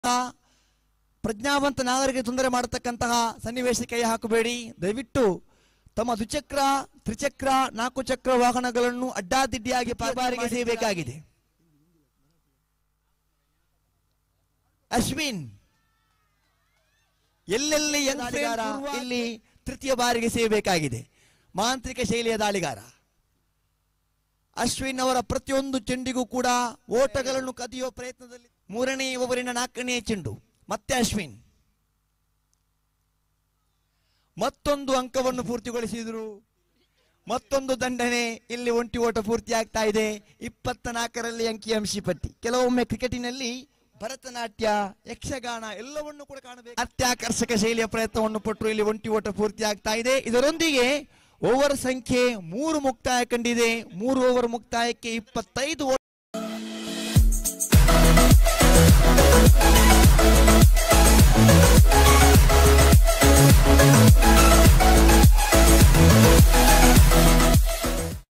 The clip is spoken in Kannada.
ಪ್ರಜ್ಞಾವಂತ ನಾಗರಿಕರಿಗೆ ತೊಂದರೆ ಮಾಡತಕ್ಕಂತಹ ಸನ್ನಿವೇಶಕ್ಕೆ ಕೈ ಹಾಕಬೇಡಿ ದಯವಿಟ್ಟು ತಮ್ಮ ದ್ವಿಚಕ್ರ ತ್ರಿಚಕ್ರ ನಾಲ್ಕು ಚಕ್ರ ವಾಹನಗಳನ್ನು ಅಡ್ಡಾದಿಡ್ಡಿಯಾಗಿ ಬಾರಿಗೆ ಸೇಯಬೇಕಾಗಿದೆ ಅಶ್ವಿನ್ ಎಲ್ಲೆಲ್ಲಿ ದಾಳಿಗಾರ ಇಲ್ಲಿ ತೃತೀಯ ಬಾರಿಗೆ ಸೇಯಬೇಕಾಗಿದೆ ಮಾಂತ್ರಿಕ ಶೈಲಿಯ ದಾಳಿಗಾರ ಅಶ್ವಿನ್ ಅವರ ಪ್ರತಿಯೊಂದು ಚೆಂಡಿಗೂ ಕೂಡ ಓಟಗಳನ್ನು ಕದಿಯುವ ಪ್ರಯತ್ನದಲ್ಲಿ ಮೂರನೇ ಓವರಿನ ನಾಲ್ಕನೇ ಚೆಂಡು ಮತ್ತೆ ಅಶ್ವಿನ್ ಮತ್ತೊಂದು ಅಂಕವನ್ನು ಪೂರ್ತಿಗೊಳಿಸಿದ್ರು ಮತ್ತೊಂದು ದಂಡನೆ ಇಲ್ಲಿ ಒಂಟಿ ಓಟ ಪೂರ್ತಿ ಆಗ್ತಾ ಇದೆ ಇಪ್ಪತ್ತ ನಾಲ್ಕರಲ್ಲಿ ಅಂಕಿಅಂಶಿ ಪಟ್ಟಿ ಕೆಲವೊಮ್ಮೆ ಕ್ರಿಕೆಟಿನಲ್ಲಿ ಭರತನಾಟ್ಯ ಯಕ್ಷಗಾನ ಎಲ್ಲವನ್ನು ಕೂಡ ಕಾಣಬೇಕು ಅತ್ಯಾಕರ್ಷಕ ಶೈಲಿಯ ಪ್ರಯತ್ನವನ್ನು ಪಟ್ಟರು ಇಲ್ಲಿ ಒಂಟಿ ಓಟ ಪೂರ್ತಿ ಆಗ್ತಾ ಇದೆ ಇದರೊಂದಿಗೆ ಓವರ್ ಸಂಖ್ಯೆ ಮೂರು ಮುಕ್ತಾಯ ಕಂಡಿದೆ ಮೂರು ಓವರ್ ಮುಕ್ತಾಯಕ್ಕೆ ಇಪ್ಪತ್ತೈದು ಓಟ